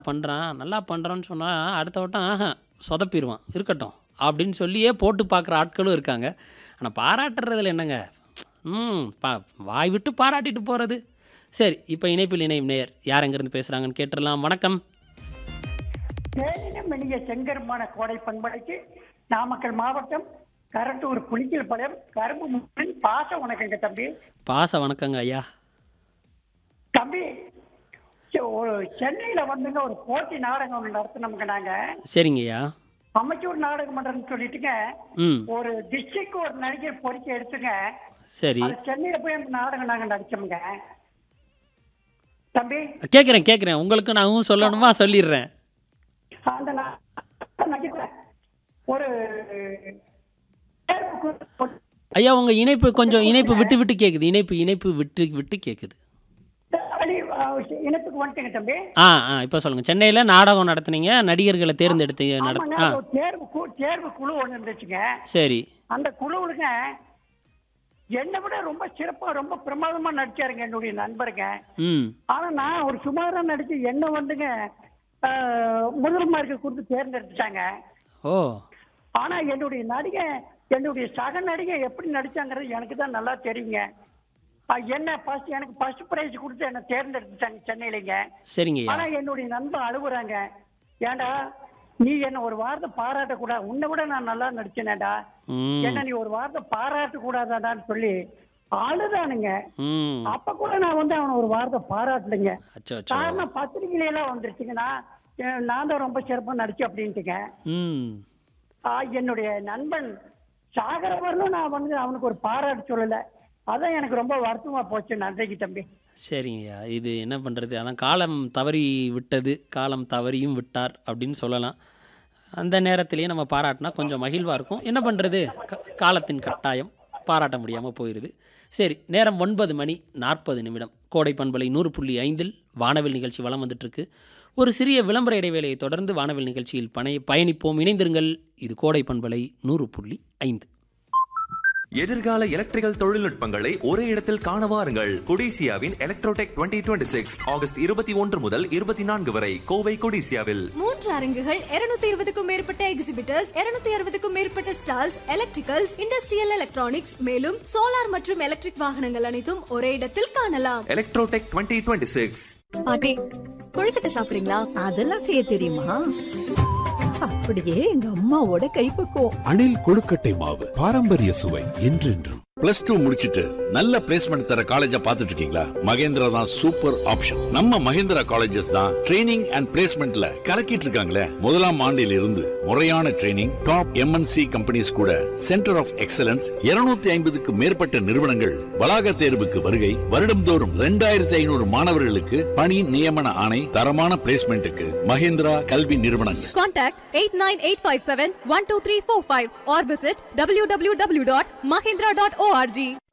பண்ணுறான் நல்லா பண்ணுறான்னு சொன்னால் அடுத்த வட்டம் ஆஹா சொதப்பிடுவான் இருக்கட்டும் அப்படின்னு சொல்லியே போட்டு பார்க்குற ஆட்களும் இருக்காங்க ஆனால் பாராட்டுறதுல என்னங்க ம் பா வாய் விட்டு பாராட்டிட்டு போகிறது சரி இப்போ இணைப்பில் இணையும் நேயர் யார் எங்கேருந்து பேசுகிறாங்கன்னு கேட்டுடலாம் வணக்கம் தேனினம் மெல்லிய செங்கருமான கோடை பண்படைக்கு நாமக்கல் மாவட்டம் கரட்டூர் புலிக்கல் பாளையம் கரும்பு முற்றின் பாச வணக்கங்க தம்பி பாச வணக்கங்க ஐயா தம்பி செ- ஒரு சென்னையில வந்துங்க ஒரு போட்டி நாடகம் ஒன்று நடத்தினோம்ங்க நாங்க சரிங்க ஐயா அமைச்சூர் நாடக மன்றம்னு சொல்லிட்டுங்க ம் ஒரு டிஸ்ட்ரிக்ட் ஒரு நடிகர் பொறிக்க எடுத்துங்க சரி அது சென்னையில போய் அந்த நாடகம் நாங்க நடிச்சோம்ங்க தம்பி கேட்குறேன் கேட்குறேன் உங்களுக்கு நான் சொல்லணுமா சொல்லிடுறேன் அந்த நா- நடிகர் ஒரு தேர்வுக்கு ஐயா உங்கள் இணைப்பு கொஞ்சம் இணைப்பு விட்டு விட்டு கேட்குது இணைப்பு இணைப்பு விட்டு விட்டு கேட்குது வழி, அஹ், இனத்துக்கு வந்துட்டேங்க தம்பி ஆ ஆ இப்போ சொல்லுங்கள் சென்னையில் நாடகம் நடத்துனீங்க நடிகர்களை தேர்ந்தெடுத்து நட ஆமாங்க, ஆ ஒரு தேர்வு கு- தேர்வு குழு ஒண்ணு இருந்துச்சுங்க சரி அந்த குழுவுலுங்க என்னை விட ரொம்ப சிறப்பா ரொம்ப பிரமாதமா நடிச்சாருங்க என்னுடைய நண்பருங்க ம் ஆனா நான் ஒரு சுமாரா நடிச்சு என்ன வந்துங்க அஹ், முதல் மார்க்கு கொடுத்து தேர்ந்தெடுத்துட்டாங்க ஓ ஆனா என்னுடைய நடிகை என்னுடைய சக நடிகை எப்படி நடிச்சாங்கிறது எனக்கு தான் நல்லா தெரியுங்க அஹ், என்ன ஃபர்ஸ்ட் எனக்கு ஃபர்ஸ்ட் பிரைஸ் கொடுத்து என்ன தேர்ந்தெடுத்துட்டாங்க சென்னையிலங்க சரிங்க ஐயா ஆனா என்னுடைய நண்பன் அழுகுறாங்க ஏன்டா நீ என்ன ஒரு வார்த்தை பாராட்ட கூடாது உன்னை விட நான் நல்லா நடிச்சேனேடா ம் என்ன நீ ஒரு வார்த்தை பாராட்ட கூடாதாடான்னு சொல்லி அழுதானுங்க ம் அப்ப கூட நான் வந்து அவனை ஒரு வார்த்தை பாராட்டலைங்க அச்சோ அச்சோ காரணம் பத்திரிகையில எல்லாம் வந்துருச்சுங்கன்னா அஹ் நான் தான் ரொம்ப சிறப்பா நடிச்சேன் அப்படின்ட்டுங்க ம் ஆ, என்னுடைய நண்பன் சாகர வரலும் நான் வந்து அவனுக்கு ஒரு பாராட்டு சொல்லல அதான் எனக்கு ரொம்ப வருத்தமா போச்சு நன்றிக்கு தம்பி சரிங்கய்யா இது என்ன பண்ணுறது அதான் காலம் தவறி விட்டது காலம் தவறியும் விட்டார் அப்படின்னு சொல்லலாம் அந்த நேரத்திலேயே நம்ம பாராட்டினா கொஞ்சம் மகிழ்வாக இருக்கும் என்ன பண்ணுறது காலத்தின் கட்டாயம் பாராட்ட முடியாமல் போயிடுது சரி நேரம் ஒன்பது மணி நாற்பது நிமிடம் கோடை பண்பலை நூறு புள்ளி ஐந்தில் வானவில் நிகழ்ச்சி வலம் வந்துட்டுருக்கு ஒரு சிறிய விளம்பர இடைவேளையை தொடர்ந்து வானவில் நிகழ்ச்சியில் பணை பயணிப்போம் இணைந்திருங்கள் இது கோடை பண்பலை நூறு புள்ளி ஐந்து எதிர்கால எலக்ட்ரிக்கல் தொழில்நுட்பங்களை ஒரே இடத்தில் காண வாருங்கள் கொடிசியாவின் எலக்ட்ரோடெக் 2026 சிக்ஸ் ஆகஸ்ட் இருபத்தி ஒன்று முதல் இருபத்தி நான்கு வரை கோவை கொடிசியாவில் மூன்று அரங்குகள் 220 இருபதுக்கும் மேற்பட்ட எக்ஸிபிட்டர்ஸ் 260 அறுபதுக்கும் மேற்பட்ட ஸ்டால்ஸ் எலக்ட்ரிக்கல்ஸ் இண்டஸ்ட்ரியல் எலக்ட்ரானிக்ஸ் மேலும் சோலார் மற்றும் எலக்ட்ரிக் வாகனங்கள் அனைத்தும் ஒரே இடத்தில் காணலாம் எலக்ட்ரோடெக் 2026 சிக்ஸ் பாட்டி கொழுக்கட்டை சாப்பிடுறீங்களா அதெல்லாம் செய்ய தெரியுமா அப்படியே எங்க அம்மாவோட கைப்பக்குவம் அணில் கொழுக்கட்டை மாவு பாரம்பரிய சுவை என்றென்றும் பிளஸ் டூ முடிச்சிட்டு நல்ல பிளேஸ்மெண்ட் தர காலேஜா பார்த்துட்டு இருக்கீங்களா மகேந்திரா தான் சூப்பர் ஆப்ஷன் நம்ம மகேந்திரா காலேஜஸ் தான் ட்ரைனிங் அண்ட் பிளேஸ்மெண்ட்ல கலக்கிட்டு இருக்காங்களே முதலாம் ஆண்டில் இருந்து முறையான ட்ரைனிங் டாப் எம்என்சி கம்பெனிஸ் கூட சென்டர் ஆஃப் எக்ஸலன்ஸ் 250 ஐம்பதுக்கு மேற்பட்ட நிறுவனங்கள் வளாக தேர்வுக்கு வருகை வருடம்தோறும் ரெண்டாயிரத்தி ஐநூறு மாணவர்களுக்கு பணி நியமன ஆணை தரமான பிளேஸ்மெண்ட்டுக்கு மகேந்திரா கல்வி நிறுவனங்கள் contact eight nine eight five seven one two three four five or visit W W W dot Mahendra dot O R G